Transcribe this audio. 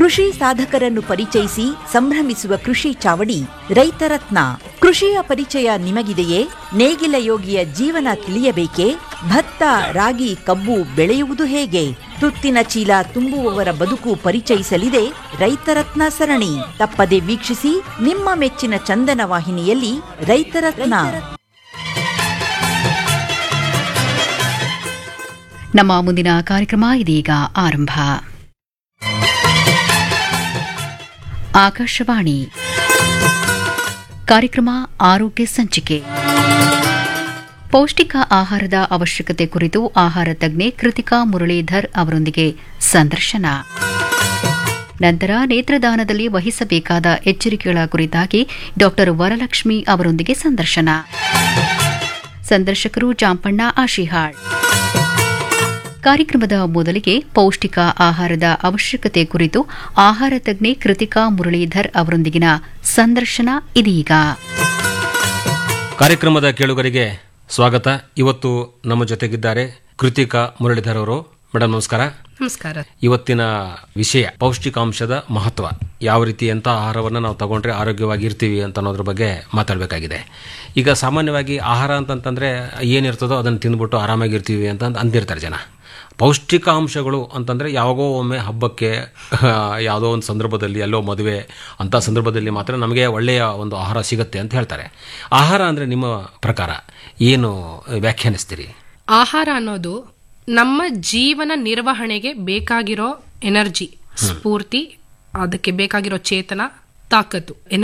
ಕೃಷಿ ಸಾಧಕರನ್ನು ಪರಿಚಯಿಸಿ ಸಂಭ್ರಮಿಸುವ ಕೃಷಿ ಚಾವಡಿ ರೈತರತ್ನ ಕೃಷಿಯ ಪರಿಚಯ ನಿಮಗಿದೆಯೇ ನೇಗಿಲ ಯೋಗಿಯ ಜೀವನ ತಿಳಿಯಬೇಕೇ ಭತ್ತ ರಾಗಿ ಕಬ್ಬು ಬೆಳೆಯುವುದು ಹೇಗೆ ತುತ್ತಿನ ಚೀಲ ತುಂಬುವವರ ಬದುಕು ಪರಿಚಯಿಸಲಿದೆ ರೈತರತ್ನ ಸರಣಿ ತಪ್ಪದೆ ವೀಕ್ಷಿಸಿ ನಿಮ್ಮ ಮೆಚ್ಚಿನ ಚಂದನ ವಾಹಿನಿಯಲ್ಲಿ ರೈತರತ್ನ ನಮ್ಮ ಮುಂದಿನ ಕಾರ್ಯಕ್ರಮ ಇದೀಗ ಆರಂಭ ಆಕಾಶವಾಣಿ ಕಾರ್ಯಕ್ರಮ ಆರೋಗ್ಯ ಸಂಚಿಕೆ ಪೌಷ್ಟಿಕ ಆಹಾರದ ಅವಶ್ಯಕತೆ ಕುರಿತು ಆಹಾರ ತಜ್ಞೆ ಕೃತಿಕಾ ಮುರಳೀಧರ್ ಅವರೊಂದಿಗೆ ಸಂದರ್ಶನ ನಂತರ ನೇತ್ರದಾನದಲ್ಲಿ ವಹಿಸಬೇಕಾದ ಎಚ್ಚರಿಕೆಗಳ ಕುರಿತಾಗಿ ಡಾ ವರಲಕ್ಷ್ಮಿ ಅವರೊಂದಿಗೆ ಸಂದರ್ಶನ ಸಂದರ್ಶಕರು ಜಾಂಪಣ್ಣ ಆಶಿಹಾಳ್ ಕಾರ್ಯಕ್ರಮದ ಮೊದಲಿಗೆ ಪೌಷ್ಟಿಕ ಆಹಾರದ ಅವಶ್ಯಕತೆ ಕುರಿತು ಆಹಾರ ತಜ್ಞೆ ಕೃತಿಕಾ ಮುರಳೀಧರ್ ಅವರೊಂದಿಗಿನ ಸಂದರ್ಶನ ಇದೀಗ ಕಾರ್ಯಕ್ರಮದ ಕೇಳುಗರಿಗೆ ಸ್ವಾಗತ ಇವತ್ತು ನಮ್ಮ ಜೊತೆಗಿದ್ದಾರೆ ಕೃತಿಕಾ ಮುರಳೀಧರ್ ಅವರು ಮೇಡಮ್ ನಮಸ್ಕಾರ ನಮಸ್ಕಾರ ಇವತ್ತಿನ ವಿಷಯ ಪೌಷ್ಟಿಕಾಂಶದ ಮಹತ್ವ ಯಾವ ರೀತಿ ಎಂಥ ಆಹಾರವನ್ನು ನಾವು ತಗೊಂಡ್ರೆ ಆರೋಗ್ಯವಾಗಿ ಇರ್ತೀವಿ ಅಂತ ಅನ್ನೋದ್ರ ಬಗ್ಗೆ ಮಾತಾಡಬೇಕಾಗಿದೆ ಈಗ ಸಾಮಾನ್ಯವಾಗಿ ಆಹಾರ ಅಂತಂತಂದರೆ ಏನಿರ್ತದೋ ಅದನ್ನು ತಿಂದ್ಬಿಟ್ಟು ಆರಾಮಾಗಿರ್ತೀವಿ ಅಂತ ಅಂದ್- ಅಂದಿರ್ತಾರೆ ಜನ ಪೌಷ್ಟಿಕಾಂಶಗಳು ಅಂತಂದರೆ ಯಾವಾಗೋ ಒಮ್ಮೆ ಹಬ್ಬಕ್ಕೆ ಯಾವುದೋ ಒಂದು ಸಂದರ್ಭದಲ್ಲಿ ಎಲ್ಲೋ ಮದುವೆ ಅಂಥ ಸಂದರ್ಭದಲ್ಲಿ ಮಾತ್ರ ನಮಗೆ ಒಳ್ಳೆಯ ಒಂದು ಆಹಾರ ಸಿಗುತ್ತೆ ಅಂತ ಹೇಳ್ತಾರೆ ಆಹಾರ ಅಂದರೆ ನಿಮ್ಮ ಪ್ರಕಾರ ಏನು ವ್ಯಾಖ್ಯಾನಿಸ್ತೀರಿ ಆಹಾರ ಅನ್ನೋದು ನಮ್ಮ ಜೀವನ ನಿರ್ವಹಣೆಗೆ ಬೇಕಾಗಿರೋ ಎನರ್ಜಿ ಸ್ಫೂರ್ತಿ ಅದಕ್ಕೆ ಬೇಕಾಗಿರೋ ಚೇತನ ತಾಕತ್ತು